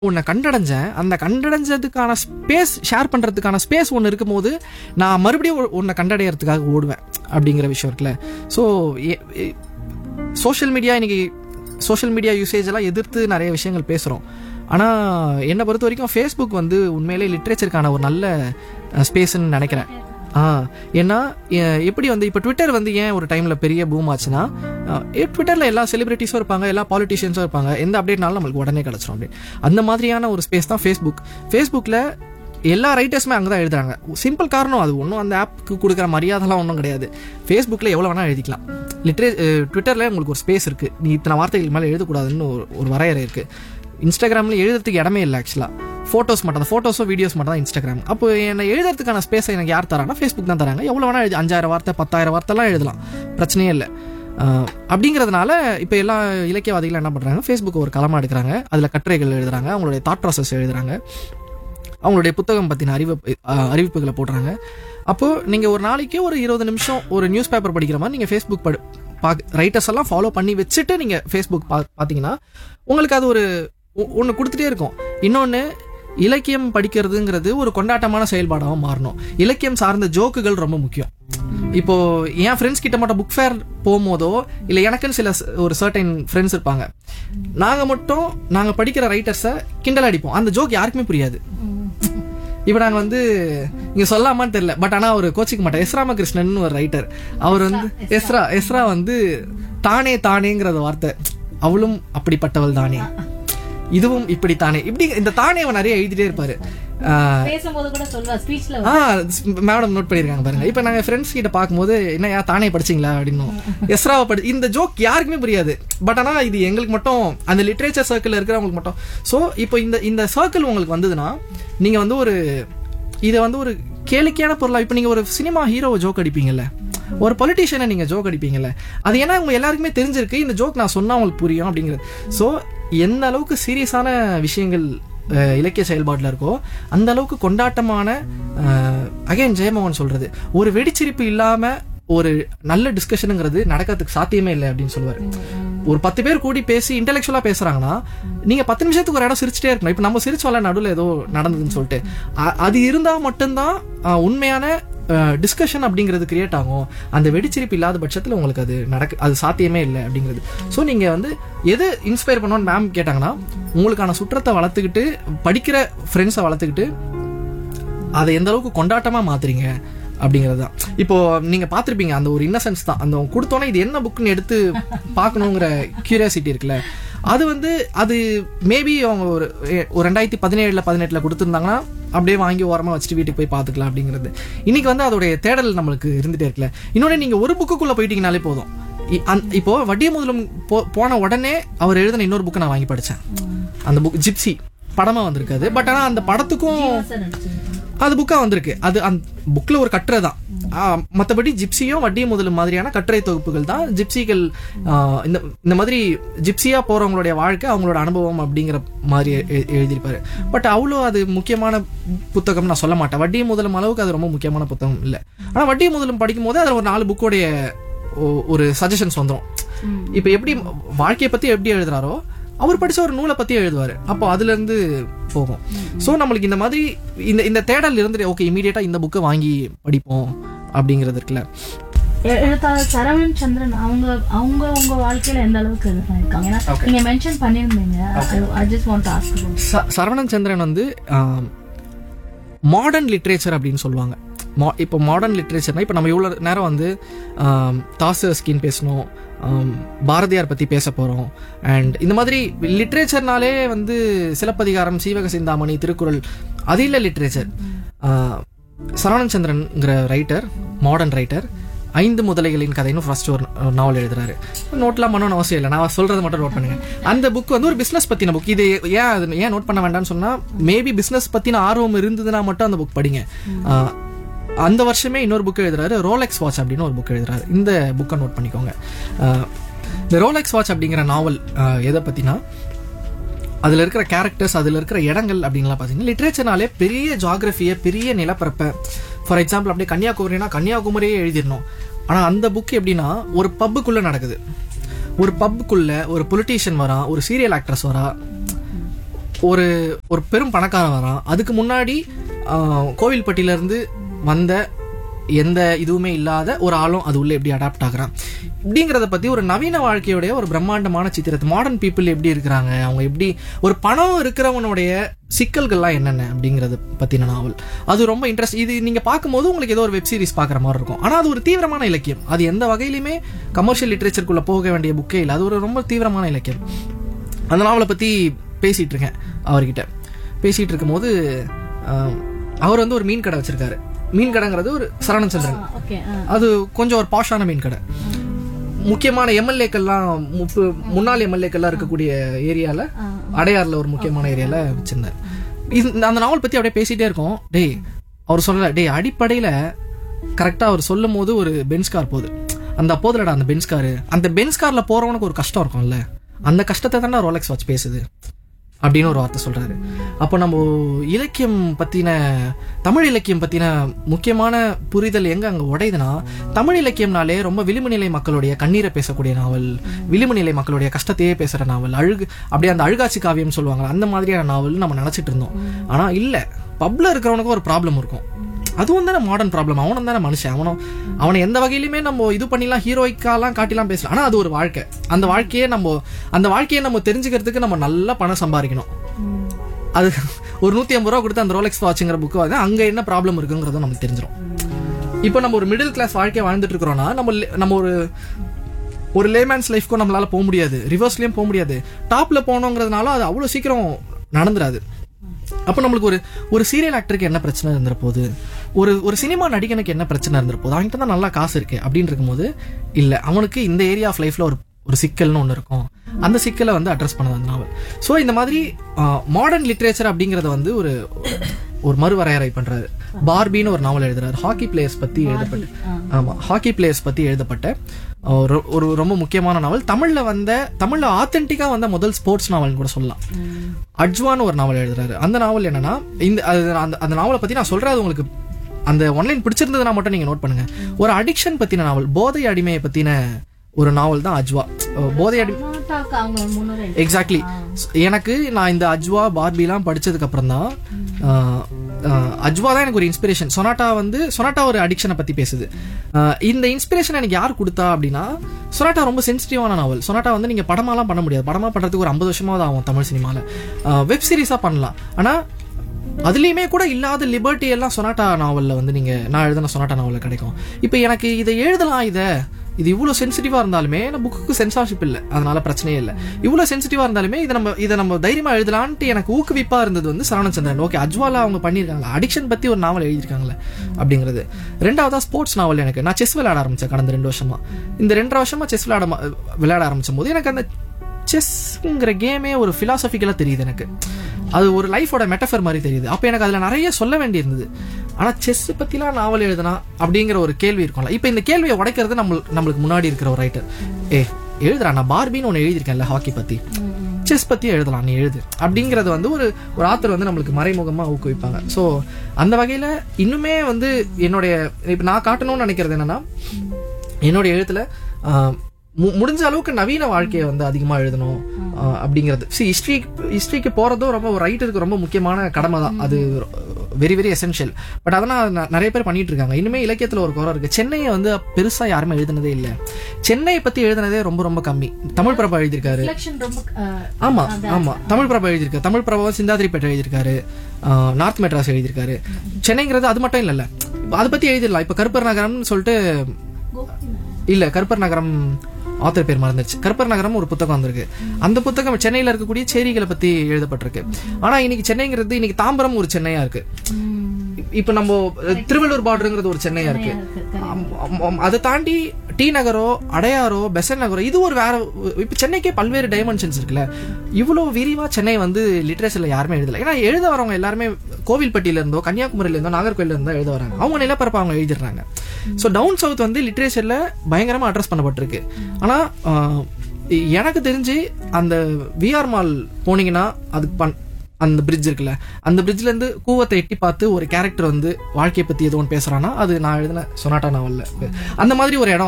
உன்னை கண்டடைஞ்சேன் அந்த கண்டடைஞ்சதுக்கான ஸ்பேஸ் ஷேர் பண்றதுக்கான ஸ்பேஸ் ஒன்று இருக்கும்போது நான் மறுபடியும் உ- உன்னை கண்டடையறதுக்காக ஓடுவேன் அப்படிங்கிற விஷயம் இருக்குல்ல ஸோ சோஷியல் மீடியா இன்னைக்கு சோஷியல் மீடியா யூசேஜ் எல்லாம் எதிர்த்து நிறைய விஷயங்கள் பேசுகிறோம் ஆனால் என்னை பொறுத்த வரைக்கும் ஃபேஸ்புக் வந்து உண்மையிலே லிட்ரேச்சருக்கான ஒரு நல்ல ஸ்பேஸ்ன்னு நினைக்கிறேன் ஆ ஏன்னா எ- எப்படி வந்து இப்போ ட்விட்டர் வந்து ஏன் ஒரு டைமில் பெரிய பூம் ஆச்சுன்னா ட்விட்டரில் எல்லா செலிபிரிட்டிஸும் இருப்பாங்க எல்லா பாலிட்டிஷியன்ஸும் இருப்பாங்க எந்த அப்டேட்னாலும் நம்மளுக்கு உடனே கிடச்சிரும் அப்படி அந்த மாதிரியான ஒரு ஸ்பேஸ் தான் ஃபேஸ்புக் ஃபேஸ்புக்கில் எல்லா ரைட்டர்ஸுமே அங்கே தான் எழுதுறாங்க சிம்பிள் காரணம் அது ஒன்றும் அந்த ஆப்புக்கு கொடுக்குற மரியாதைலாம் ஒன்றும் கிடையாது ஃபேஸ்புக்கில் எவ்வளோ வேணால் எழுதிக்கலாம் லிட்ரே ட்விட்டரில் உங்களுக்கு ஒரு ஸ்பேஸ் இருக்குது நீ இத்தனை வார்த்தைகள் மேலே எழுதக்கூடாதுன்னு ஒரு ஒரு வரையறை இருக்குது இன்ஸ்டாகிராமில் எழுதுறதுக்கு இடமே இல்லை ஆக்சுவலாக ஃபோட்டோஸ் மட்டும் தான் ஃபோட்டோஸோ வீடியோஸ் மட்டும் தான் இன்ஸ்டாகிராம் அப்போ என்னை எழுதுறதுக்கான ஸ்பேஸை எனக்கு யார் தராங்கன்னா ஃபேஸ்புக் தான் தராங்க எவ்வளோ வேணால் எழுதி அஞ்சாயிரம் வார்த்தை பத்தாயிரம் வார்த்தைலாம் எழுதலாம் பிரச்சனையே இல்லை ஆஹ் அப்படிங்கிறதுனால இப்போ எல்லா இலக்கியவாதிகளும் என்ன பண்ணுறாங்க ஃபேஸ்புக் ஒரு களமாக எடுக்கிறாங்க அதில் கட்டுரைகள் எழுதுறாங்க அவங்களுடைய தாட் ப்ராசஸ் எழுதுறாங்க அவங்களுடைய புத்தகம் பற்றின அறிவு அஹ், அறிவிப்புகளை போடுறாங்க அப்போது நீங்கள் ஒரு நாளைக்கு ஒரு இருபது நிமிஷம் ஒரு நியூஸ் பேப்பர் படிக்கிற மாதிரி நீங்கள் ஃபேஸ்புக் படி பாக் ரைட்டர்ஸ் எல்லாம் ஃபாலோ பண்ணி வச்சுட்டு நீங்கள் ஃபேஸ்புக் பா பார்த்தீங்கன்னா உங்களுக்கு அது ஒரு ஒன்று கொடுத்துட்டே இருக்கும் இன்னொன்று இலக்கியம் படிக்கிறதுங்கிறது ஒரு கொண்டாட்டமான செயல்பாடாகவும் மாறணும் இலக்கியம் சார்ந்த ஜோக்குகள் ரொம்ப முக்கியம் இப்போ என் ஃப்ரெண்ட்ஸ் கிட்ட மட்டும் புக் ஃபேர் போகும்போதோ இல்லை எனக்குன்னு சில ச- ஒரு சர்டைன் ஃப்ரெண்ட்ஸ் இருப்பாங்க நாங்கள் மட்டும் நாங்கள் படிக்கிற ரைட்டர்ஸை கிண்டல் அடிப்போம் அந்த ஜோக் யாருக்குமே புரியாது இப்போ நாங்கள் வந்து இங்கே சொல்லாமான்னு தெரியல பட் ஆனால் அவர் கோச்சிக்க மாட்டேன் எஸ் ராமகிருஷ்ணன் ஒரு ரைட்டர் அவர் வந்து எஸ்ரா எஸ்ரா வந்து தானே தானேங்கிறத வார்த்தை அவளும் அப்படிப்பட்டவள் தானே இதுவும் இப்படித்தானே இப்படி இந்த தானே அவன் நிறைய எழுதிட்டே இருப்பாரு ஆஹ், பேசும்போது கூட சொல்வா ஸ்பீச்ல ஆ மேடம் நோட் பண்ணிருக்காங்க பாருங்க இப்போ நாங்க ஃப்ரெண்ட்ஸ் கிட்ட பார்க்கும்போது என்ன தானே படிச்சீங்களா அப்படின்னும் எஸ்ராவை படி இந்த ஜோக் யாருக்குமே புரியாது பட் ஆனா இது எங்களுக்கு மட்டும் அந்த லிட்ரேச்சர் சர்க்கிள் இருக்கிறவங்களுக்கு மட்டும் ஸோ இப்போ இந்த இந்த சர்க்கிள் உங்களுக்கு வந்ததுன்னா நீங்க வந்து ஒரு இதை வந்து ஒரு கேளிக்கையான பொருளா இப்போ நீங்க ஒரு சினிமா ஹீரோவை ஜோக் அடிப்பீங்கல்ல ஒரு பொலிட்டிஷியனை நீங்க ஜோக் அடிப்பீங்கல்ல அது ஏன்னா உங்க எல்லாருக்குமே தெரிஞ்சிருக்கு இந்த ஜோக் நான் சொன்னா உங்களுக்கு புரியும் அப்படிங்கிறது ஸோ எந்த அளவுக்கு சீரியஸான விஷயங்கள் அஹ், இலக்கிய செயல்பாட்டில் இருக்கோ அந்த அளவுக்கு கொண்டாட்டமான அகைன் ஜெயமோகன் சொல்றது ஒரு வெடிச்சிரிப்பு இல்லாம ஒரு நல்ல டிஸ்கஷனுங்கிறது நடக்கிறதுக்கு சாத்தியமே இல்லை அப்படின்னு சொல்லுவாரு ஒரு பத்து பேர் கூடி பேசி இன்டெலெக்சுவலா பேசுறாங்கன்னா நீங்க பத்து நிமிஷத்துக்கு ஒரு இடம் சிரிச்சிட்டே இருக்கணும் இப்ப நம்ம சிரிச்சோம்ல நடுவில் ஏதோ நடந்ததுன்னு சொல்லிட்டு அ- அது இருந்தா மட்டும்தான் அஹ், உண்மையான டிஸ்கஷன் அப்படிங்கிறது கிரியேட் ஆகும் அந்த வெடிச்சிரிப்பு இல்லாத பட்சத்தில் உங்களுக்கு அது நடக்க அது சாத்தியமே இல்லை அப்படிங்கிறது ஸோ நீங்கள் வந்து எது இன்ஸ்பயர் பண்ணணும்னு மேம் கேட்டாங்கன்னா உங்களுக்கான சுற்றத்தை வளர்த்துக்கிட்டு படிக்கிற ஃப்ரெண்ட்ஸை வளர்த்துக்கிட்டு அதை எந்த அளவுக்கு கொண்டாட்டமாக மாத்துறீங்க அப்படிங்கிறது தான் இப்போ நீங்க பார்த்திருப்பீங்க அந்த ஒரு இன்னசென்ஸ் தான் அந்த கொடுத்தோன்னே இது என்ன புக்குன்னு எடுத்து பார்க்கணுங்கிற கியூரியாசிட்டி இருக்குல்ல அது வந்து அது மேபி அவங்க ஒரு எ- ஒரு ரெண்டாயிரத்தி பதினேழுல பதினெட்டுல கொடுத்துருந்தாங்கன்னா அப்படியே வாங்கி ஓரமா வச்சுட்டு வீட்டுக்கு போய் பார்த்துக்கலாம் அப்படிங்கிறது இன்னைக்கு வந்து அதோடைய தேடல் நம்மளுக்கு இருந்துட்டே இருக்குல்ல இன்னொன்று நீங்க ஒரு புக்குக்குள்ள போயிட்டீங்கனாலே போதும் இ- அந்- இப்போ வட்டிய முதலும் போ- போன உடனே அவர் எழுதின இன்னொரு புக்கை நான் வாங்கி படிச்சேன் அந்த புக் ஜிப்சி படமா வந்திருக்காது பட் ஆனா அந்த படத்துக்கும் சார் நடிச்சிருக்கேன் அது புக்கா வந்திருக்கு அது அந்த புக்ல ஒரு கட்டுரை தான் ஆ, மத்தபடி ஜிப்சியும் வட்டி முதல் மாதிரியான கட்டுரை தொகுப்புகள் தான் ஜிப்சிகள் ஆ, இந்த இந்த மாதிரி ஜிப்சியா போறவங்களுடைய வாழ்க்கை அவங்களோட அனுபவம் அப்படிங்கிற மாதிரி எ- எழுதியிருப்பாரு பட் அவ்வளோ அது முக்கியமான புத்தகம் நான் சொல்ல மாட்டேன் வட்டி முதலும் அளவுக்கு அது ரொம்ப முக்கியமான புத்தகம் இல்லை ஆனா வட்டி முதலும் படிக்கும் போது அதில் ஒரு நாலு புக்கோடைய ஒ- ஒரு சஜஷன்ஸ் வந்துடும் இப்போ எப்படி வாழ்க்கையை பத்தி எப்படி எழுதுறாரோ அவர் படிச்ச ஒரு நூலை பத்தி எழுதுவாரு அப்போ அதுல இருந்து போகும் சோ நம்மளுக்கு இந்த மாதிரி இந்த இந்த தேடல் இருந்துட்டு ஓகே இமீடியட்டா இந்த புக்கை வாங்கி படிப்போம் அப்படிங்கிறது இருக்குல்ல எ- எழுத்தாளர் சரவணன் சந்திரன் அவங்க அவங்க உங்க வாழ்க்கையில எந்த அளவுக்கு இது பண்ணிருக்காங்க ஏன்னா நீங்க மென்ஷன் பண்ணிருந்தீங்க I just want to ask ச- சரவணன் சந்திரன் வந்து மாடர்ன் லிட்ரேச்சர் அப்படின்னு சொல்லுவாங்க மா- இப்போ மாடர்ன் லிட்ரேச்சர்னா இப்போ நம்ம இவ்வளோ நேரம் வந்து தாசஸ்கின் பேசணும் ஆம், பாரதியார் பற்றி பேச போகிறோம் அண்ட் இந்த மாதிரி லிட்ரேச்சர்னாலே வந்து சிலப்பதிகாரம் சீவக சிந்தாமணி திருக்குறள் அது இல்லை லிட்ரேச்சர் சரவணன் சந்திரன்ங்கிற ரைட்டர் மாடர்ன் ரைட்டர் ஐந்து முதலைகளின் கதைன்னு ஃபர்ஸ்ட் ஒரு நாவல் எழுதுறாரு நோட்லாம் பண்ணணும்னு அவசியம் இல்லை நான் சொல்றது மட்டும் நோட் பண்ணுங்க அந்த புக் வந்து ஒரு பிசினஸ் பத்தின புக் இது ஏன் அது ஏன் நோட் பண்ண வேண்டாம்னு சொன்னா மேபி பிசினஸ் பத்தின ஆர்வம் இருந்ததுன்னா மட்டும் அந்த புக் படிங்க ஆஹ், அந்த வருஷமே இன்னொரு புக் எழுதுறாரு ரோலெக்ஸ் வாட்ச் அப்படின்னு ஒரு புக் எழுதுறாரு இந்த புக்கை நோட் பண்ணிக்கோங்க ஆஹ், இந்த ரோலெக்ஸ் வாட்ச் அப்படிங்கிற நாவல் ஆஹ், எதை பத்தினா அதில் இருக்கிற கேரக்டர்ஸ் அதில் இருக்கிற இடங்கள் அப்படின்லாம் பார்த்தீங்கன்னா லிட்ரேச்சர்னாலே பெரிய ஜாகிரஃபியை பெரிய நிலப்பரப்பை ஃபார் எக்ஸாம்பிள் அப்படியே கன்னியாகுமரினா கன்னியாகுமரியே எழுதிடணும் ஆனால் அந்த புக் எப்படின்னா ஒரு பப்புக்குள்ளே நடக்குது ஒரு பப்புக்குள்ள ஒரு பொலிட்டீஷியன் வரா ஒரு சீரியல் ஆக்ட்ரஸ் வரா ஒரு ஒரு பெரும் பணக்காரன் வரான் அதுக்கு முன்னாடி ஆஹ், கோவில்பட்டியில இருந்து வந்த எந்த இதுவுமே இல்லாத ஒரு ஆளும் அது உள்ள எப்படி அடாப்ட் ஆகுறான் இப்படிங்கிறத பத்தி ஒரு நவீன வாழ்க்கையுடைய ஒரு பிரம்மாண்டமான சித்திரத்தை மாடர்ன் பீப்புள் எப்படி இருக்கிறாங்க அவங்க எப்படி ஒரு பணம் இருக்கிறவனுடைய சிக்கல்கள்லாம் என்னென்ன அப்படிங்கறத பத்தின நாவல் அது ரொம்ப இன்ட்ரெஸ்ட் இது நீங்க பார்க்கும்போது உங்களுக்கு ஏதோ ஒரு வெப் சீரிஸ் பார்க்குற மாதிரி இருக்கும் ஆனா அது ஒரு தீவிரமான இலக்கியம் அது எந்த வகையிலுமே கமர்ஷியல் லிட்ரேச்சருக்குள்ள போக வேண்டிய புக்கே இல்லை அது ஒரு ரொம்ப தீவிரமான இலக்கியம் அந்த நாவலை பத்தி பேசிட்டு இருக்கேன் அவர்கிட்ட பேசிட்டு இருக்கும்போது ஆஹ், அவர் வந்து ஒரு மீன் கடை வச்சிருக்காரு மீன் கடைங்கிறது ஒரு சரவணன் சந்திரன் ஓகே அது கொஞ்சம் ஒரு பாஷான மீன் கடை முக்கியமான எம்எல்ஏக்கள்லாம் முப்பு முன்னாள் எம்எல்ஏக்கள்லாம் இருக்கக்கூடிய ஏரியால அடையாறுல ஒரு முக்கியமான ஏரியால வச்சிருந்தார் இது அந்த நாவல் பத்தி அப்படியே பேசிட்டே இருக்கோம் டேய் அவர் சொல்லல டேய் அடிப்படையில கரெக்டா அவர் சொல்லும் போது ஒரு பென்ஸ் கார் போகுது அந்த போதுலடா அந்த பென்ஸ் காரு அந்த பென்ஸ் கார்ல போறவனுக்கு ஒரு கஷ்டம் இருக்கும்ல அந்த கஷ்டத்தை தானே ரோலெக்ஸ் வாட்ச் பேசுது அப்படின்னு ஒரு வார்த்தை சொல்றாரு அப்போ நம்ம இலக்கியம் பத்தின தமிழ் இலக்கியம் பத்தின முக்கியமான புரிதல் எங்க அங்க உடையுதுன்னா தமிழ் இலக்கியம்னாலே ரொம்ப விளிம்பு நிலை மக்களுடைய கண்ணீரை பேசக்கூடிய நாவல் விளிம்பு நிலை மக்களுடைய கஷ்டத்தையே பேசுற நாவல் அழுகு அப்படியே அந்த அழுகாட்சி காவியம் சொல்லுவாங்க அந்த மாதிரியான நாவல் நம்ம நினைச்சிட்டு இருந்தோம் ஆனா இல்ல பப்ல இருக்கிறவனுக்கு ஒரு ப்ராப்ளம் இருக்கும் அதுவும் தானே மாடர்ன் ப்ராப்ளம் அவனும் தானே மனுஷன் அவனும் அவனை எந்த வகையிலுமே நம்ம இது பண்ணிலாம் ஹீரோய்க்காலாம் காட்டிலாம் பேசலாம் ஆனா அது ஒரு வாழ்க்கை அந்த வாழ்க்கையே நம்ம அந்த வாழ்க்கையை நம்ம தெரிஞ்சுக்கிறதுக்கு நம்ம நல்லா பணம் சம்பாதிக்கணும் அது ஒரு நூத்தி ஐம்பது ரூபா கொடுத்து அந்த ரோலெக்ஸ் வாட்சுங்கிற புக்கு வாங்க அங்க என்ன ப்ராப்ளம் இருக்குங்கிறத நமக்கு தெரிஞ்சிடும் இப்போ நம்ம ஒரு மிடில் கிளாஸ் வாழ்க்கையை வாழ்ந்துட்டு இருக்கிறோம்னா நம்ம லே- நம்ம ஒரு ஒரு லேமேன்ஸ் லைஃப்க்கும் நம்மளால போக முடியாது ரிவர்ஸ்லயும் போக முடியாது டாப்ல போனோங்கிறதுனால அது அவ்வளவு சீக்கிரம் நடந்துராது அப்போ நம்மளுக்கு ஒரு ஒரு சீரியல் ஆக்டருக்கு என்ன பிரச்சனை இருந்துற போகுது ஒரு ஒரு சினிமா நடிகனுக்கு என்ன பிரச்சனை இருந்துற போகுது அவன்கிட்ட தான் நல்லா காசு இருக்கு அப்படின்னு இருக்கும்போது இல்ல அவனுக்கு இந்த ஏரியா ஆஃப் லைஃப்ல ஒரு ஒரு சிக்கல்னு ஒன்று இருக்கும் அந்த சிக்கலை வந்து அட்ரஸ் பண்ணது அந்த நாவல் ஸோ இந்த மாதிரி மாடர்ன் லிட்ரேச்சர் அப்படிங்கறத வந்து ஒரு ஒரு மறுவரையறை பண்றாரு பார்பின்னு ஒரு நாவல் எழுதுறாரு ஹாக்கி பிளேயர்ஸ் பத்தி எழுதப்பட்ட ஆமா ஹாக்கி பிளேயர்ஸ் பத்தி எழுதப்பட்ட ஒரு ஒரு ரொம்ப முக்கியமான நாவல் தமிழ்ல வந்த தமிழ்ல ஆத்தென்டிக்கா வந்த முதல் ஸ்போர்ட்ஸ் நாவல்னு கூட சொல்லலாம் அஜ்வான்னு ஒரு நாவல் எழுதுறாரு அந்த நாவல் என்னன்னா இந்த அது அந்த அந்த நாவலை பத்தி நான் சொல்றது உங்களுக்கு அந்த ஒன்லைன் பிடிச்சிருந்ததுன்னா மட்டும் நீங்க நோட் பண்ணுங்க ஒரு அடிக்ஷன் பத்தின நாவல் போதை அடிமையை பத்தின ஒரு நாவல் தான் அஜ்வா அஹ் போதை அடி கர்நாடகாக்கு அவங்க முன்னுரை எக்ஸாக்ட்லி எனக்கு நான் இந்த அஜ்வா பார்பிலாம் படிச்சதுக்கு அப்புறம் தான் ஆஹ், ஆஹ், அஜ்வா தான் எனக்கு ஒரு இன்ஸ்பிரேஷன் சொனாட்டா வந்து சொனாட்டா ஒரு அடிக்ஷனை பத்தி பேசுது ஆஹ், இந்த இன்ஸ்பிரேஷன் எனக்கு யார் கொடுத்தா அப்படின்னா சொனாட்டா ரொம்ப சென்சிட்டிவான நாவல் சொனாட்டா வந்து நீங்க படமாலாம் பண்ண முடியாது படமா பண்றதுக்கு ஒரு ஐம்பது வருஷமாவது ஆகும் தமிழ் சினிமால வெப் சீரிஸா பண்ணலாம் ஆனா அதுலயுமே கூட இல்லாத லிபர்ட்டி எல்லாம் சொனாட்டா நாவல்ல வந்து நீங்க நான் எழுதின சொனாட்டா நாவல்ல கிடைக்கும் இப்போ எனக்கு இதை எழுதலாம் இதை இது இவ்வளவு சென்சிட்டிவா இருந்தாலுமே நான் புக்குக்கு சென்சார்ஷிப் இல்ல அதனால பிரச்சனையே இல்ல இவ்வளவு சென்சிட்டிவா இருந்தாலுமே இதை நம்ம இதை நம்ம தைரியமா எழுதலான்ட்டு எனக்கு ஊக்குவிப்பா இருந்தது வந்து சரவணன் சந்திரன் ஓகே அஜ்வாலா அவங்க பண்ணியிருக்காங்க அடிக்ஷன் பத்தி ஒரு நாவல் எழுதியிருக்காங்களே அப்படிங்கிறது ரெண்டாவதா ஸ்போர்ட்ஸ் நாவல் எனக்கு நான் செஸ் விளையாட ஆரம்பிச்சேன் கடந்த ரெண்டு வருஷமா இந்த ரெண்டரை வருஷமா செஸ் விளையாட ம- விளையாட ஆரம்பிச்சும் போது எனக்கு அந்த செஸ்ங்கிற கேமே ஒரு பிலாசபிக்கலா தெரியுது எனக்கு அது ஒரு லைஃபோட மெட்டஃபர் மாதிரி தெரியுது அப்ப எனக்கு அதுல நிறைய சொல்ல வேண்டியிருந்தது ஆனா செஸ் பத்திலாம் நாவல் எழுதுனா அப்படிங்கிற ஒரு கேள்வி இருக்கும்ல இப்ப இந்த கேள்வியை உடைக்கிறது நம்ம நம்மளுக்கு முன்னாடி இருக்கிற ஒரு ரைட்டர் ஏ எழுதுறா நான் பார்பின்னு ஒன்னு எழுதியிருக்கேன்ல ஹாக்கி பத்தி செஸ் பத்தி எழுதலாம் நீ எழுது அப்படிங்கறது வந்து ஒரு ஒரு ஆத்தர் வந்து நம்மளுக்கு மறைமுகமா ஊக்குவிப்பாங்க சோ அந்த வகையில இன்னுமே வந்து என்னுடைய இப்ப நான் காட்டணும்னு நினைக்கிறது என்னன்னா என்னோட எழுத்துல ஆஹ், மு- முடிஞ்ச அளவுக்கு நவீன வாழ்க்கையை வந்து அதிகமா எழுதணும் ஆஹ், அப்படிங்கிறது சி ஹிஸ்ட்ரி ஹிஸ்ட்ரிக்கு போறதும் ரொம்ப ஒரு ரைட்டருக்கு ரொம்ப முக்கியமான கடமை தான் அது வெரி வெரி எசென்ஷியல் பட் அதெல்லாம் ந- நிறைய பேர் பண்ணிட்டு இருக்காங்க இனிமே இலக்கியத்துல ஒரு குறை இருக்கு சென்னையை வந்து பெருசா யாருமே எழுதுனதே இல்ல சென்னையை பத்தி எழுதுனதே ரொம்ப ரொம்ப கம்மி தமிழ் பிரபா எழுதியிருக்காரு ரிஃப்ளெக்ஷன் ரொம்ப அஹ், ஆமா ஆமா தமிழ் பிரபா எழுதியிருக்காரு தமிழ் பிரபா சிந்தாதிரிப்பேட்டை எழுதியிருக்காரு ஆஹ், நார்த் மெட்ராஸ் எழுதியிருக்காரு சென்னைங்கிறது அது மட்டும் இல்லல்ல அதை பத்தி எழுதிடலாம் இப்ப கருப்பர் நகரம்னு சொல்லிட்டு இல்ல கருப்பர் நகரம் ஆத்தர் பேர் மறந்துருச்சு கருப்பர் நகரம் ஒரு புத்தகம் வந்திருக்கு அந்த புத்தகம் சென்னையில இருக்கக்கூடிய சேரிகளை பத்தி எழுதப்பட்டிருக்கு ஆனா இன்னைக்கு சென்னைங்கிறது இன்னைக்கு தாம்பரம் ஒரு சென்னையா இருக்கு இப்ப நம்ம திருவள்ளூர் பார்டருங்கிறது ஒரு சென்னையா இருக்கு ஆம், ஆம், ஆம். அதை தாண்டி டி நகரோ அடையாரோ பெசன் நகரோ இது ஒரு வேற இப்ப சென்னைக்கே பல்வேறு டைமென்ஷன்ஸ் இருக்குல்ல இவ்வளவு விரிவா சென்னை வந்து லிட்ரேச்சர்ல யாருமே எழுதல ஏன்னா எழுத வரவங்க எல்லாருமே கோவில்பட்டியில இருந்தோ கன்னியாகுமரியில இருந்தோ நாகர்கோயில இருந்தோ எழுத வராங்க அவங்க நிலப்பரப்பு அவங்க எழுதிடுறாங்க சோ டவுன் சவுத் வந்து லிட்ரேச்சர்ல பயங்கரமா அட்ரஸ் பண்ணப்பட்டிருக்கு ஆனா ஆஹ், எனக்கு தெரிஞ்சு அந்த விஆர் மால் போனீங்கன்னா அதுக்கு பண் அந்த பிரிட்ஜ் இருக்குல்ல அந்த பிரிட்ஜ்ல இருந்து கூவத்தை எட்டி பார்த்து ஒரு கேரக்டர் வந்து வாழ்க்கையை பத்தி ஏதோ ஒன்று பேசுறான்னா அது நான் எழுதின சொனாட்டா நாவல்ல அந்த மாதிரி ஒரு இடம்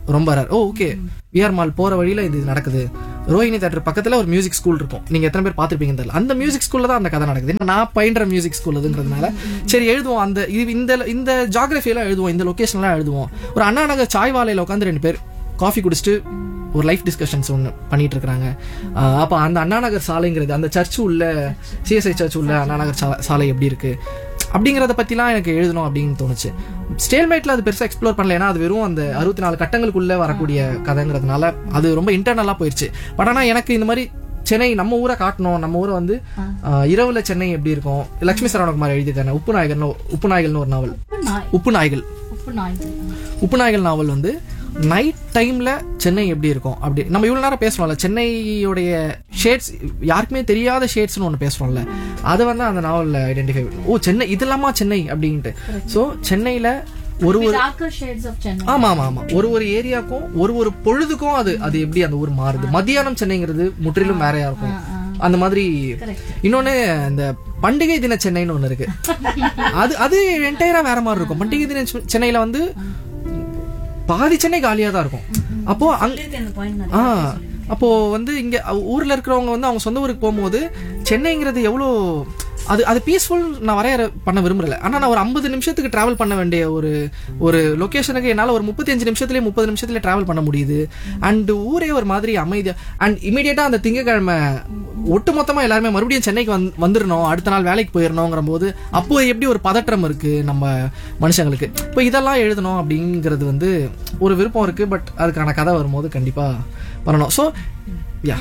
ரொம்ப rare oh okay V R mall போற வழியில இது நடக்குது ரோஹிணி தேட்டர் பக்கத்துல ஒரு மியூசிக் ஸ்கூல் இருக்கும் நீங்க எத்தனை பேர் பார்த்திருப்பீங்கன்னு தெரியல அந்த மியூசிக் ஸ்கூல்ல தான் அந்த கதை நடக்குது ஏன்னா நான் பயின்ற மியூசிக் ஸ்கூல் இதுங்கிறதுனால சரி எழுதுவோம் அந்த இது இந்த இந்த ஜாகிரபியெல்லாம் எழுதுவோம் இந்த லொகேஷன்லாம் எழுதுவோம் ஒரு அண்ணா நகர் சாய்வாலையில உட்காந்து ரெண்டு பேர் காஃபி குடிச்சிட்டு ஒரு லைஃப் டிஸ்கஷன்ஸ் ஒன்று பண்ணிட்டு இருக்காங்க அப்போ அந்த அண்ணா நகர் சாலைங்கிறது அந்த சர்ச் உள்ள சிஎஸ்ஐ சர்ச் உள்ள அண்ணா நகர் சா- சாலை எப்படி இருக்கு அப்படிங்கிறத பத்திலாம் எனக்கு எழுதணும் அப்படின்னு தோணுச்சு ஸ்டேல்மேட்ல அது பெருசா எக்ஸ்ப்ளோர் பண்ணல ஏன்னா அது வெறும் அந்த அறுபத்தி நாலு கட்டங்களுக்குள்ள வரக்கூடிய கதைங்கிறதுனால அது ரொம்ப இன்டர்னலா போயிருச்சு பட் ஆனா எனக்கு இந்த மாதிரி சென்னை நம்ம ஊரை காட்டணும் நம்ம ஊரை வந்து ஆஹ், இரவுல சென்னை எப்படி இருக்கும் லட்சுமி சரவணகுமார் எழுதியிருக்காங்க உப்பு நாயகர்னு உப்பு நாயகர்னு ஒரு நாவல் உப்பு நாய் உப்பு நாய்கள் உப்பு நாய் உப்பு நாய்கள் நாவல் வந்து நைட் டைம்ல சென்னை எப்படி இருக்கும் அப்படி நம்ம இவ்வளவு நேரம் பேசுறோம்ல சென்னையுடைய ஷேட்ஸ் யாருக்குமே தெரியாத ஷேட்ஸ்னு ஒன்று பேசுறோம்ல அதை வந்து அந்த நாவல்ல ஐடென்டிஃபை ஓ சென்னை இதெல்லாமா சென்னை அப்படின்ட்டு ஸோ சென்னையில ஒரு ஒரு டார்க்கர் ஷேட்ஸ் ஆஃப் சென்னை ஆமா ஆமா ஆமா ஒரு ஒரு ஏரியாக்கும் ஒரு ஒரு பொழுதுக்கும் அது அது எப்படி அந்த ஊர் மாறுது மத்தியானம் சென்னைங்கிறது முற்றிலும் வேறையா இருக்கும் அந்த மாதிரி கரெக்ட் இன்னொன்னு இந்த பண்டிகை தின சென்னைன்னு ஒண்ணு இருக்கு அது அது என்டையரா வேற மாதிரி இருக்கும் பண்டிகை தின செ- சென்னையில வந்து பாதி சென்னை காலியா தான் இருக்கும் அப்போ அங்க ஆ அப்போ வந்து இங்க அ- ஊர்ல இருக்கிறவங்க வந்து அவங்க சொந்த ஊருக்கு போகும்போது சென்னைங்கிறது எவ்வளோ அது அது பீஸ்ஃபுல் நான் வரையற பண்ண விரும்பல ஆனா நான் ஒரு ஐம்பது நிமிஷத்துக்கு டிராவல் பண்ண வேண்டிய ஒரு ஒரு லொகேஷனுக்கு என்னால ஒரு முப்பத்தஞ்சு நிமிஷத்துலயே முப்பது நிமிஷத்துல டிராவல் பண்ண முடியுது அண்ட் ஊரே ஒரு மாதிரி அமைதியா அண்ட் இமீடியட்டா அந்த திங்கக்கிழமை ஒட்டு மொத்தமா எல்லாருமே மறுபடியும் சென்னைக்கு வந்து வந்துடணும் அடுத்த நாள் வேலைக்கு போயிடணுங்கிற போது அப்போ எப்படி ஒரு பதற்றம் இருக்கு நம்ம மனுஷங்களுக்கு இப்போ இதெல்லாம் எழுதணும் அப்படிங்கிறது வந்து ஒரு விருப்பம் இருக்கு பட் அதுக்கான கதை வரும்போது கண்டிப்பா பண்ணணும் ஸோ யா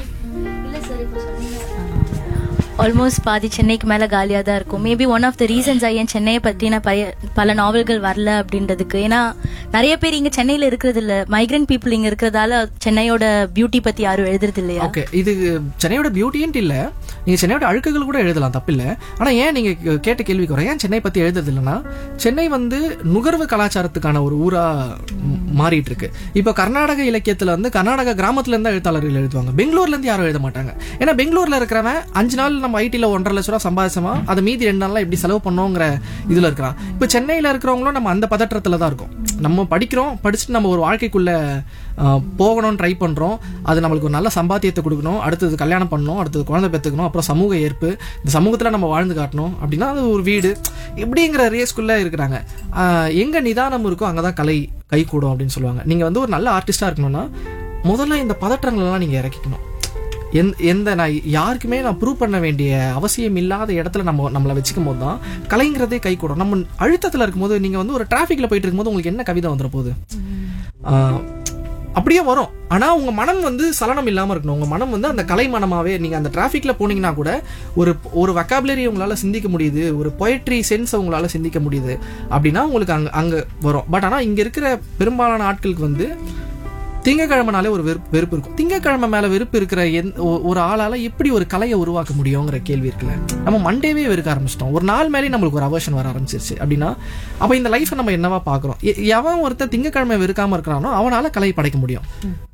ஆல்மோஸ்ட் பாதி சென்னைக்கு மேல காலியா தான் இருக்கும் maybe one of the reasons ஏன் சென்னையை பத்தின பய- பல நாவல்கள் வரல அப்படின்றதுக்கு ஏன்னா நிறைய பேர் இங்க சென்னையில இருக்கிறது இல்ல மைக்ரண்ட் பீப்புள் இங்க இருக்கிறதால சென்னையோட பியூட்டி பத்தி யாரும் எழுதுறது இல்லையா ஓகே இது சென்னையோட பியூட்டின்ட்டு இல்ல நீங்க சென்னையோட அழுக்குகள் கூட எழுதலாம் தப்பில்ல ஆனா ஏன் நீங்க கே- கேட்ட கேள்விக்கு வர ஏன் சென்னை பத்தி எழுதுறது இல்லைன்னா சென்னை வந்து நுகர்வு கலாச்சாரத்துக்கான ஒரு ஊரா ம், மாறிட்டு இருக்கு இப்போ கர்நாடக இலக்கியத்துல வந்து கர்நாடக கிராமத்துல இருந்து எழுத்தாளர்கள் எழுதுவாங்க பெங்களூர்ல இருந்து யாரும் எழுத மாட்டாங்க ஏன்னா பெங்களூர்ல இருக்கிறவன் அஞ்சு நாள் நம்ம ஐடில ஒன்றரை லட்ச ரூபா சம்பாதிச்சோமா அதை மீதி ரெண்டு நாள்லாம் எப்படி செலவு பண்ணோங்கிற இதுல இருக்கிறான் இப்போ சென்னையில இருக்கிறவங்களும் நம்ம அந்த பதற்றத்துல தான் இருக்கோம் நம்ம படிக்கிறோம் படிச்சுட்டு நம்ம ஒரு வாழ்க்கைக்குள்ள ஆஹ், போகணும்னு ட்ரை பண்றோம் அது நம்மளுக்கு ஒரு நல்ல சம்பாத்தியத்தை கொடுக்கணும் அடுத்தது கல்யாணம் பண்ணணும் அடுத்தது குழந்தை பெற்றுக்கணும் அப்புறம் சமூக ஏற்பு இந்த சமூகத்துல நம்ம வாழ்ந்து காட்டணும் அப்படின்னா அது ஒரு வீடு இப்படிங்கிற ரேஸ்க்குள்ள இருக்கிறாங்க ஆஹ், எங்க நிதானம் இருக்கோ அங்கதான் கலை கை கூடும் அப்படின்னு சொல்லுவாங்க நீங்க வந்து ஒரு நல்ல ஆர்டிஸ்டா இருக்கணும்னா முதல்ல இந்த பதற்றங்கள் எல்லாம் நீங்க இறக்கிக்கணும் எந்த எந்த நான் யாருக்குமே நான் ப்ரூவ் பண்ண வேண்டிய அவசியம் இல்லாத இடத்துல நம்ம நம்மளை வச்சுக்கும் போது தான் கலைங்கிறதே கை கூடும் நம்ம அழுத்தத்துல இருக்கும்போது நீங்க வந்து ஒரு டிராஃபிக்ல போயிட்டு இருக்கும்போது உங்களுக்கு என்ன கவிதை வந்துட போகுது ஆஹ், அப்படியே வரும் ஆனா உங்க மனம் வந்து சலனம் இல்லாம இருக்கணும் உங்க மனம் வந்து அந்த கலை மனமாவே நீங்க அந்த டிராஃபிக்ல போனீங்கன்னா கூட ஒரு ஒரு வக்காபுலரி உங்களால சிந்திக்க முடியுது ஒரு பொயட்ரி சென்ஸ் உங்களால சிந்திக்க முடியுது அப்படின்னா உங்களுக்கு அங்க அங்க வரும் பட் ஆனா இங்க இருக்கிற பெரும்பாலான ஆட்களுக்கு வந்து திங்கக்கிழமைனாலே ஒரு வெறுப்பு வெறுப்பு இருக்கும் திங்கக்கிழமை மேல வெறுப்பு இருக்கிற எந்த- ஒ- ஒரு ஆளால எப்படி ஒரு கலையை உருவாக்க முடியுங்கிற கேள்வி இருக்குல்ல நம்ம மண்டேவே வெறுக்க ஆரம்பிச்சிட்டோம் ஒரு நாள் மேலே நம்மளுக்கு ஒரு அவர்ஷன் வர ஆரம்பிச்சிருச்சு அப்படின்னா அப்ப இந்த லைஃப்பை நம்ம என்னவா பாக்குறோம் எ- எவன் ஒருத்தன் திங்கக்கிழமை வெறுக்காம இருக்கிறானோ அவனால கலை படைக்க முடியும்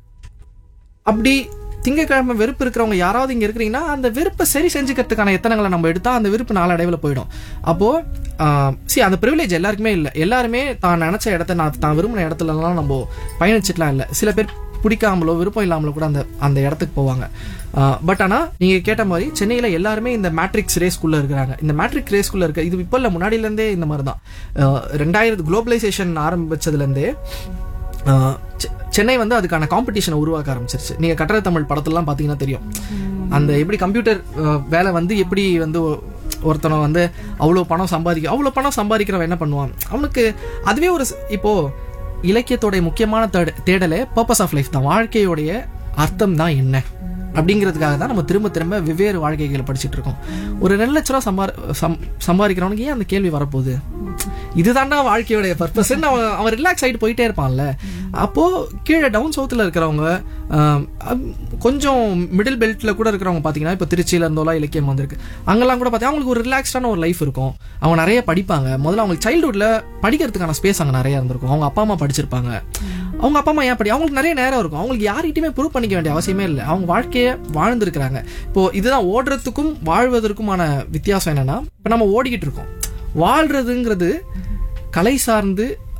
அப்படி திங்கக்கிழமை வெறுப்பு இருக்கிறவங்க யாராவது இங்க இருக்கிறீங்கன்னா அந்த வெறுப்பை சரி செஞ்சுக்கிறதுக்கான எத்தனைகளை நம்ம எடுத்தா அந்த வெறுப்பு நாளடைவில் போயிடும் அப்போ சி அந்த ப்ரிவிலேஜ் எல்லாருக்குமே இல்லை எல்லாருமே தான் நினைச்ச இடத்த நான் தான் விரும்பின இடத்துலலாம் நம்ம பயணிச்சிட்டுலாம் இல்லை சில பேர் பிடிக்காமலோ விருப்பம் இல்லாமலோ கூட அந்த அந்த இடத்துக்கு போவாங்க பட் ஆனா நீங்க கேட்ட மாதிரி சென்னையில எல்லாருமே இந்த மேட்ரிக்ஸ் ரேஸ்க்குள்ள இருக்கிறாங்க இந்த மேட்ரிக் ரேஸ்க்குள்ள இருக்க இது இப்போ இல்ல முன்னாடில இருந்தே இந்த மாதிரி தான் ரெண்டாயிரத்து குளோபலைசேஷன் ஆரம்பிச்சதுல இருந்தே ஆஹ் செ- சென்னை வந்து அதுக்கான காம்படிஷனை உருவாக்க ஆரம்பிச்சிருச்சு நீங்க கட்டட தமிழ் படத்துலலாம் பாத்தீங்கன்னா தெரியும் அந்த எப்படி கம்ப்யூட்டர் வேலை வந்து எப்படி வந்து ஒ- ஒருத்தனை வந்து அவ்வளோ பணம் சம்பாதிக்க அவ்வளோ பணம் சம்பாதிக்கிறவன் என்ன பண்ணுவான் அவனுக்கு அதுவே ஒரு ஸ்- இப்போ இலக்கியத்தோடைய முக்கியமான தேட- தேடலே பர்பஸ் ஆஃப் லைஃப் தான் வாழ்க்கையோடைய அர்த்தம் தான் என்ன அப்படிங்கிறதுக்காக தான் நம்ம திரும்ப திரும்ப வெவ்வேறு வாழ்க்கைகளை படிச்சுட்டு இருக்கோம் ஒரு ரெண்டு லட்ச ரூபா சம்பார் சம் சம்பாதிக்கிறவனுக்கு ஏன் அந்த கேள்வி வரப்போகுது இதுதான்டா வாழ்க்கையோடைய பர்பஸ் அவன் அவன் ரிலாக்ஸ் ஆகிட்டு போயிட்டே இருப்பான்ல அப்போ கீழே டவுன் சவுத்தில் இருக்கிறவங்க ஆம், அம், கொஞ்சம் மிடில் பெல்ட்ல கூட இருக்கிறவங்க பார்த்தீங்கன்னா இப்போ திருச்சியில இருந்தோலாம் இலக்கியம் வந்திருக்கு அங்கெல்லாம் கூட பார்த்தீங்கன்னா அவங்களுக்கு ஒரு ரிலாக்ஸ்டான ஒரு லைஃப் இருக்கும் அவங்க நிறைய படிப்பாங்க முதல்ல அவங்களுக்கு சைல்ட்ஹுட்ல படிக்கிறதுக்கான ஸ்பேஸ் அங்கே நிறைய இருந்திருக்கும் அவங்க அப்பா அம்மா படிச்சிருப்பாங்க அவங்க அப்பா அம்மா ஏன் படி அவங்களுக்கு நிறைய நேரம் இருக்கும் அவங்களுக்கு யார்கிட்டயுமே ப்ரூவ் பண்ணிக்க வேண்டிய அவசியமே இல்லை அவங்க வாழ்க்கையை வாழ்ந்துருக்கிறாங்க இப்போ இதுதான் ஓடுறதுக்கும் வாழ்வதற்குமான வித்தியாசம் என்னன்னா இப்போ நம்ம ஓடிக்கிட்டு இருக்கோம் வாழ்றதுங்கிறது கலை சார்ந்து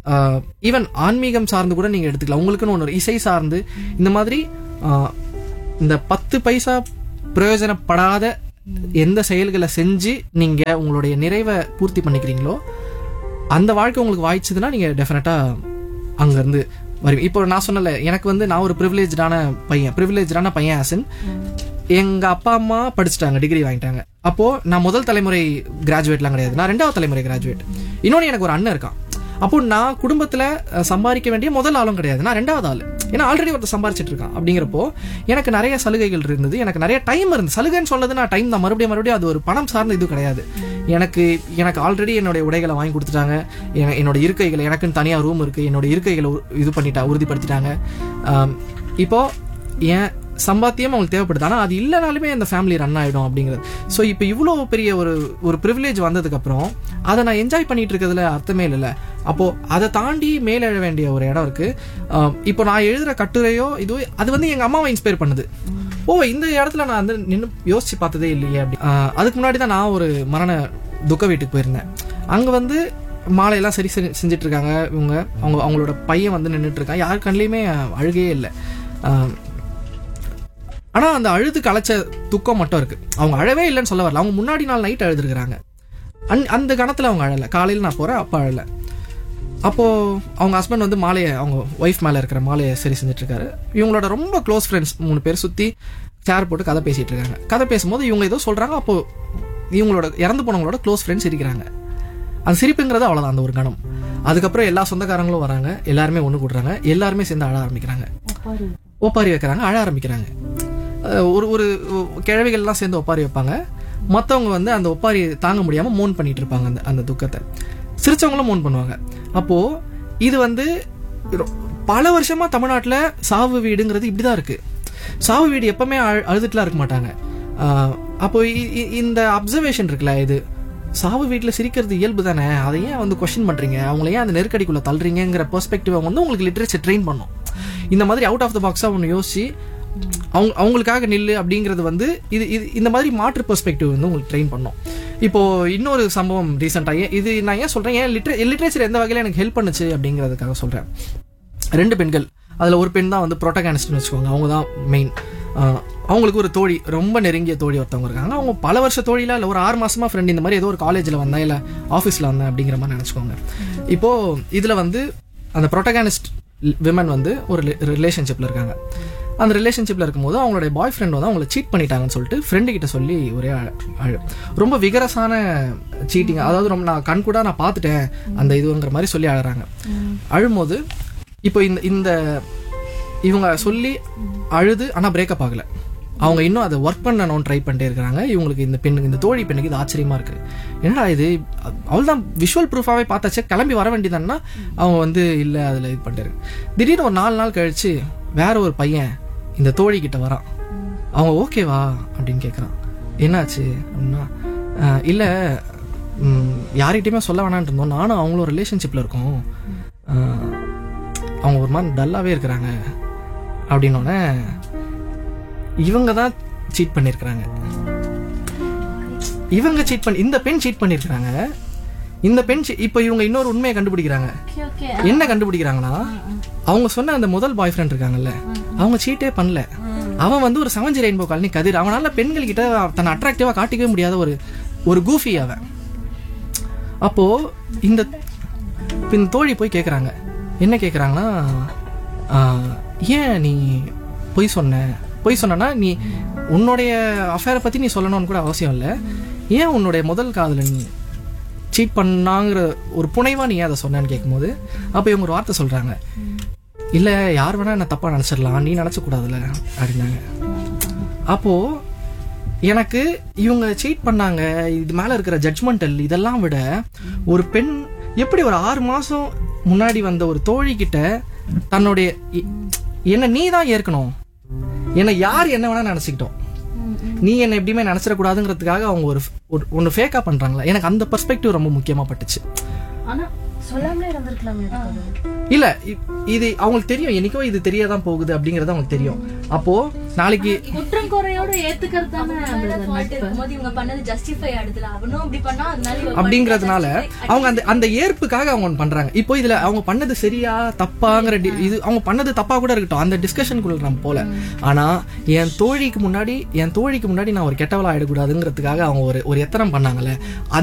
ஈவன் ஆன்மீகம் சார்ந்து கூட நீங்க எடுத்துக்கலாம் உங்களுக்குன்னு ஒன்று இசை சார்ந்து இந்த மாதிரி ஆஹ், இந்த பத்து பைசா பிரயோஜனப்படாத எந்த செயல்களை செஞ்சு நீங்க உங்களுடைய நிறைவை பூர்த்தி பண்ணிக்கிறீங்களோ அந்த வாழ்க்கை உங்களுக்கு வாய்ச்சதுன்னா நீங்க டெஃபினட்டா அங்க இருந்து வருவீங்க இப்போ நான் சொன்னல எனக்கு வந்து நான் ஒரு ப்ரிவிலேஜான பையன் ப்ரிவிலேஜான பையன் ஆசன் எங்க அப்பா அம்மா படிச்சுட்டாங்க டிகிரி வாங்கிட்டாங்க அப்போ நான் முதல் தலைமுறை கிராஜுவேட்லாம் கிடையாது நான் ரெண்டாவது தலைமுறை கிராஜுவேட் இன்னொன்று எனக்கு ஒரு அண்ணன் இருக்கான் அப்போ நான் குடும்பத்துல அஹ், சம்பாதிக்க வேண்டிய முதல் ஆளும் கிடையாது நான் ரெண்டாவது ஆள் ஏன்னா ஆல்ரெடி ஒருத்தர் சம்பாரிச்சிட்டு இருக்கான் அப்படிங்கிறப்போ எனக்கு நிறைய சலுகைகள் இருந்தது எனக்கு நிறைய டைம் இருந்து சலுகைன்னு சொன்னது நான் டைம் தான் மறுபடியும் மறுபடியும் அது ஒரு பணம் சார்ந்த இது கிடையாது எனக்கு எனக்கு ஆல்ரெடி என்னுடைய உடைகளை வாங்கி கொடுத்துட்டாங்க என- என்னோட இருக்கைகளை எனக்குன்னு தனியா ரூம் இருக்கு என்னோட இருக்கைகளை உ- இது பண்ணிட்டா உறுதிப்படுத்திட்டாங்க ஆம், இப்போ என் சம்பாத்தியம் அவங்களுக்கு தேவைப்படுது ஆனால் அது இல்லைனாலுமே அந்த ஃபேமிலி ரன் ஆகிடும் அப்படிங்கிறது ஸோ இப்போ இவ்வளோ பெரிய ஒரு ஒரு ப்ரிவிலேஜ் வந்ததுக்கப்புறம் அதை நான் என்ஜாய் பண்ணிட்டு இருக்கிறதுல அர்த்தமே இல்லைல்ல அப்போது அதை தாண்டி மேலே எழ வேண்டிய ஒரு இடம் இருக்கு ஆஹ் இப்போ நான் எழுதுகிற கட்டுரையோ இதுவோ அது வந்து எங்கள் அம்மாவை இன்ஸ்பயர் பண்ணுது ஓ இந்த இடத்துல நான் வந்து நின்று யோசிச்சு பார்த்ததே இல்லையே அப்படி ஆஹ் அதுக்கு முன்னாடி தான் நான் ஒரு மரண துக்க வீட்டுக்கு போயிருந்தேன் அங்கே வந்து மாலையெல்லாம் சரி செஞ்சு- செஞ்சுட்டு இருக்காங்க இவங்க அவங்க அவங்களோட பையன் வந்து நின்றுட்டு இருக்கான் யார் கண்ணிலையுமே அழுகையே இல்லை ஆஹ் ஆனா அந்த அழுது கலைச்ச துக்கம் மட்டும் இருக்கு அவங்க அழவே இல்லைன்னு சொல்ல வரல அவங்க முன்னாடி நாள் நைட் அழுதுருக்காங்க அந் அந்த கணத்துல அவங்க அழல காலையில் நான் போறேன் அப்பா அழல அப்போ அவங்க ஹஸ்பண்ட் வந்து மாலையை அவங்க ஒய்ஃப் மேல இருக்கிற மாலையை சரி செஞ்சுட்டு இருக்காரு இவங்களோட ரொம்ப க்ளோஸ் ஃப்ரெண்ட்ஸ் மூணு பேர் சுத்தி சேர் போட்டு கதை பேசிட்டு இருக்காங்க கதை பேசும்போது இவங்க ஏதோ சொல்றாங்க அப்போ இவங்களோட இறந்து போனவங்களோட க்ளோஸ் ஃப்ரெண்ட்ஸ் இருக்கிறாங்க அந்த சிரிப்புங்கிறது அவ்வளவுதான் அந்த ஒரு கணம் அதுக்கப்புறம் எல்லா சொந்தக்காரங்களும் வராங்க எல்லாருமே ஒன்று கூடுறாங்க எல்லாருமே சேர்ந்து அழ ஆரம்பிக்கிறாங்க ஒப்பாரி வைக்கிறாங்க அழ ஆரம்பிக்கிறாங்க அஹ் ஒரு ஒரு கிழவிகள்லாம் சேர்ந்து ஒப்பாரி வைப்பாங்க மற்றவங்க வந்து அந்த ஒப்பாரி தாங்க முடியாம மோன் பண்ணிட்டு இருப்பாங்க அந்த அந்த துக்கத்தை சிரிச்சவங்களும் மோன் பண்ணுவாங்க அப்போ இது வந்து ரொ- பல வருஷமா தமிழ்நாட்டுல சாவு வீடுங்கிறது இப்படிதான் இருக்கு சாவு வீடு எப்பவுமே அழு- அழுதுட்டுலாம் இருக்க மாட்டாங்க ஆஹ் அப்போ இ- இ- இந்த அப்சர்வேஷன் இருக்குல்ல இது சாவு வீட்டில் சிரிக்கிறது இயல்பு தானே அதை ஏன் வந்து கொஸ்டின் பண்றீங்க அவங்கள ஏன் அந்த நெருக்கடிக்குள்ள தள்ளுறீங்கிற பெர்ஸ்பெக்டிவ் வந்து உங்களுக்கு லிட்ரேச்சர் ட்ரெயின் பண்ணும் இந்த மாதிரி அவுட் ஆஃப் த பாக்ஸா ஒன்று யோசிச்சு அவங்க அவங்களுக்காக நில்லு அப்படிங்கிறது வந்து இது இது இந்த மாதிரி மாற்று பெர்ஸ்பெக்டிவ் வந்து உங்களுக்கு ட்ரெயின் பண்ணும் இப்போ இன்னொரு சம்பவம் ரீசெண்டாக இது நான் ஏன் சொல்றேன் ஏன் லிட்ரே லிட்ரேச்சர் எந்த வகையில எனக்கு ஹெல்ப் பண்ணுச்சு அப்படிங்கிறதுக்காக சொல்றேன் ரெண்டு பெண்கள் அதுல ஒரு பெண் தான் வந்து ப்ரோட்டகானிஸ்ட்னு வச்சுக்கோங்க அவங்க தான் மெயின் அவங்களுக்கு ஒரு தோழி ரொம்ப நெருங்கிய தோழி ஒருத்தவங்க இருக்காங்க அவங்க பல வருஷ தோழில இல்லை ஒரு ஆறு மாசமா ஃப்ரெண்ட் இந்த மாதிரி ஏதோ ஒரு காலேஜில் வந்தேன் இல்லை ஆஃபீஸில் வந்தேன் அப்படிங்கிற மாதிரி நினச்சிக்கோங்க இப்போ இதில் வந்து அந்த ப்ரோட்டகானிஸ்ட் விமன் வந்து ஒரு ரிலேஷன்ஷிப்பில் இருக்காங்க அந்த ரிலேஷன்ஷிப்பில் இருக்கும்போது அவங்களுடைய பாய் ஃப்ரெண்ட் வந்து அவங்கள சீட் பண்ணிட்டாங்கன்னு சொல்லிட்டு ஃப்ரெண்டு கிட்ட சொல்லி ஒரே அழ அழு ரொம்ப விகரசான சீட்டிங் அதாவது ரொம்ப நான் கண் கூட நான் பார்த்துட்டேன் அந்த இதுங்கிற மாதிரி சொல்லி அழறாங்க அழும்போது இப்போ இந்த இந்த இவங்க சொல்லி அழுது ஆனால் பிரேக்கப் ஆகல அவங்க இன்னும் அதை ஒர்க் பண்ணணும்னு ட்ரை பண்ணிட்டே இருக்கிறாங்க இவங்களுக்கு இந்த பெண்ணுக்கு இந்த தோழி பெண்ணுக்கு இது ஆச்சரியமா இருக்கு என்னடா இது அவள் தான் விஷுவல் ப்ரூஃபாவே பார்த்தாச்சே கிளம்பி வர வேண்டியதான்னா அவங்க வந்து இல்லை அதில் இது பண்ணிட்டு திடீர்னு ஒரு நாலு நாள் கழிச்சு வேற ஒரு பையன் இந்த தோழி கிட்ட வரான் அவங்க ஓகேவா அப்படின்னு கேட்குறான் என்னாச்சு அப்படின்னா "அஹ், இல்ல ம், யார்கிட்டயுமே சொல்ல வேணாம்னு இருந்தோம் நானும் அவங்களும் ரிலேஷன்ஷிப்ல இருக்கோம் அஹ், அவங்க ஒரு மாதிரி டல்லாவே இருக்கிறாங்க அப்படின்னோடனே இவங்க தான் சீட் பண்ணியிருக்கிறாங்க இவங்க சீட் பண்ணி இந்த பெண் சீட் பண்ணியிருக்கிறாங்க இந்த பெண் cheat- இப்போ இவங்க இன்னொரு உண்மையை கண்டுபிடிக்கிறாங்க ஓகே ஓகே என்ன கண்டுபிடிக்கிறாங்கன்னா அவங்க சொன்ன அந்த முதல் பாய் ஃப்ரெண்ட் இருக்காங்கல்ல அவங்க சீட்டே பண்ணல அவன் வந்து ஒரு செவஞ்சி ரெயின்போ காலனி கதிர் அவனால பெண்கள் கிட்ட தன்னை அட்ராக்டிவா காட்டிக்கவே முடியாத ஒரு ஒரு கூஃபி அவன் அப்போ இந்த இப்ப இந்த தோழி போய் கேக்குறாங்க என்ன கேக்குறாங்கன்னா ஆஹ், ஏன் நீ பொய் சொன்ன பொய் சொன்னா நீ உன்னுடைய அஃபேரை பத்தி நீ சொல்லணும்னு கூட அவசியம் இல்லை ஏன் உன்னுடைய முதல் காதலன் சீட் பண்ணாங்கிற ஒரு புனைவா நீ ஏன் அதை சொன்னேன்னு கேட்கும்போது அப்போ இவங்க ஒரு வார்த்தை சொல்றாங்க இல்ல யார் வேணா என்ன தப்பா நினைச்சிடலாம் நீ நினைச்ச கூடாதுல்ல அப்படின்னாங்க அப்போ எனக்கு இவங்க சீட் பண்ணாங்க இது மேல இருக்கிற ஜட்ஜ்மெண்டல் இதெல்லாம் விட ஒரு பெண் எப்படி ஒரு ஆறு மாசம் முன்னாடி வந்த ஒரு தோழி கிட்ட தன்னுடைய இ- என்ன நீ தான் ஏற்கணும் என்னை யார் என்ன வேணா நினைச்சுக்கிட்டோம் நீ என்ன எப்படியுமே நினைச்சிடக்கூடாதுங்கிறதுக்காக அவங்க ஒரு ஒரு- ஒண்ணு ஃபேக்கா பண்றாங்களா எனக்கு அந்த பெர்ஸ்பெக்டிவ் ரொம்ப முக்கியமா பட்டுச்சு ஆனா சொல்லாமலே இருந்திருக்கலாமே அதுக்கு இல்ல இ- இது அவங்களுக்கு தெரியும் என்னைக்கோ இது தெரியாதான் போகுது அப்படிங்கறது அவங்களுக்கு தெரியும் அப்போ நாளைக்கு குற்றம் குறையோட ஏத்துக்கிறது தானே brother நட்பு இருக்கும்போது இவங்க பண்ணது ஜஸ்டிஃபை ஆடுதுல அவனும் அப்படி பண்ணா அதனால இவ அப்படிங்கறதுனால அவங்க அந்த அந்த ஏற்புக்காக அவங்க ஒண்ணு பண்றாங்க இப்போ இதுல அவங்க பண்ணது சரியா தப்பாங்கிற டி- இது அவங்க பண்ணது தப்பா கூட இருக்கட்டும் அந்த டிஸ்கஷனுக்குள்ள நம்ம போல ஆனா என் தோழிக்கு முன்னாடி என் தோழிக்கு முன்னாடி நான் ஒரு கெட்டவளா ஆயிடக்கூடாதுங்கிறதுக்காக அவங்க ஒரு ஒரு எத்தனம் பண்ணாங்கல்ல